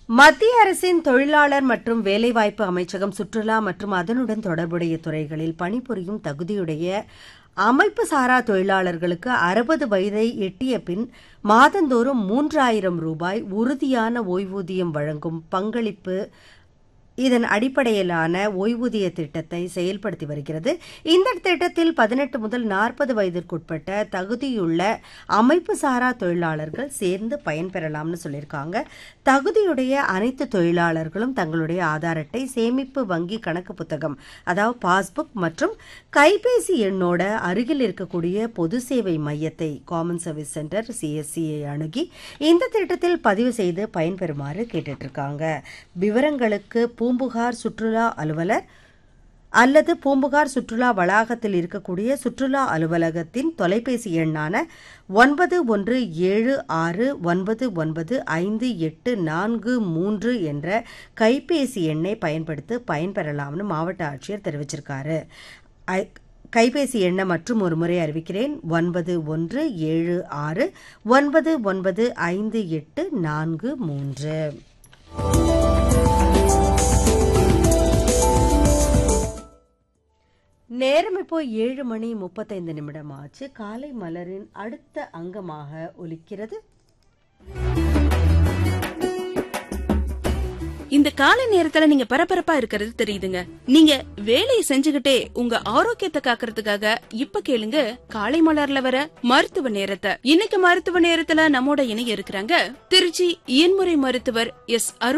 மத்திய அரசின் தொழிலாளர் மற்றும் வேலைவாய்ப்பு அமைச்சகம் சுற்றுலா மற்றும் அதனுடன் தொடர்புடைய துறைகளில் பணிபுரியும் தகுதியுடைய அமைப்பு சாரா தொழிலாளர்களுக்கு அறுபது வயதை எட்டிய பின் மாதந்தோறும் மூன்றாயிரம் ரூபாய் உறுதியான ஓய்வூதியம் வழங்கும் பங்களிப்பு இதன் அடிப்படையிலான ஓய்வூதிய திட்டத்தை செயல்படுத்தி வருகிறது இந்த திட்டத்தில் பதினெட்டு முதல் நாற்பது வயதிற்குட்பட்ட தகுதியுள்ள அமைப்பு சாரா தொழிலாளர்கள் சேர்ந்து பயன்பெறலாம்னு சொல்லியிருக்காங்க தகுதியுடைய அனைத்து தொழிலாளர்களும் தங்களுடைய ஆதார் அட்டை சேமிப்பு வங்கி கணக்கு புத்தகம் அதாவது பாஸ்புக் மற்றும் கைபேசி எண்ணோட அருகில் இருக்கக்கூடிய பொது சேவை மையத்தை காமன் சர்வீஸ் சென்டர் சிஎஸ்சியை அணுகி இந்த திட்டத்தில் பதிவு செய்து பயன்பெறுமாறு கேட்டுட்டு இருக்காங்க விவரங்களுக்கு பூம்புகார் சுற்றுலா அலுவலர் அல்லது பூம்புகார் சுற்றுலா வளாகத்தில் இருக்கக்கூடிய சுற்றுலா அலுவலகத்தின் தொலைபேசி எண்ணான ஒன்பது ஒன்று ஏழு ஆறு ஒன்பது ஒன்பது ஐந்து எட்டு நான்கு மூன்று என்ற கைபேசி எண்ணை பயன்படுத்தி பயன்பெறலாம்னு மாவட்ட ஆட்சியர் தெரிவிச்சிருக்காரு ஐ- கைபேசி எண்ணை மற்றும் ஒரு முறை அறிவிக்கிறேன் ஒன்பது ஒன்று ஏழு ஆறு ஒன்பது ஒன்பது ஐந்து எட்டு நான்கு மூன்று நேரம் இப்போ ஏழு மணி முப்பத்தைந்து நிமிடம் ஆச்சு காலை மலரின் அடுத்த அங்கமாக ஒலிக்கிறது இந்த காலை நேரத்துல நீங்க பரபரப்பா இருக்கிறது தெரியுதுங்க நீங்க வேலையை செஞ்சுகிட்டே உங்க ஆரோக்கியத்தை காக்கறதுக்காக இப்ப கேளுங்க காலை மலர்ல வர மருத்துவ நேரத்தை இன்னைக்கு மருத்துவ நேரத்துல நம்மோட இணைய இருக்கிறாங்க திருச்சி இயன்முறை மருத்துவர் எஸ் அருண்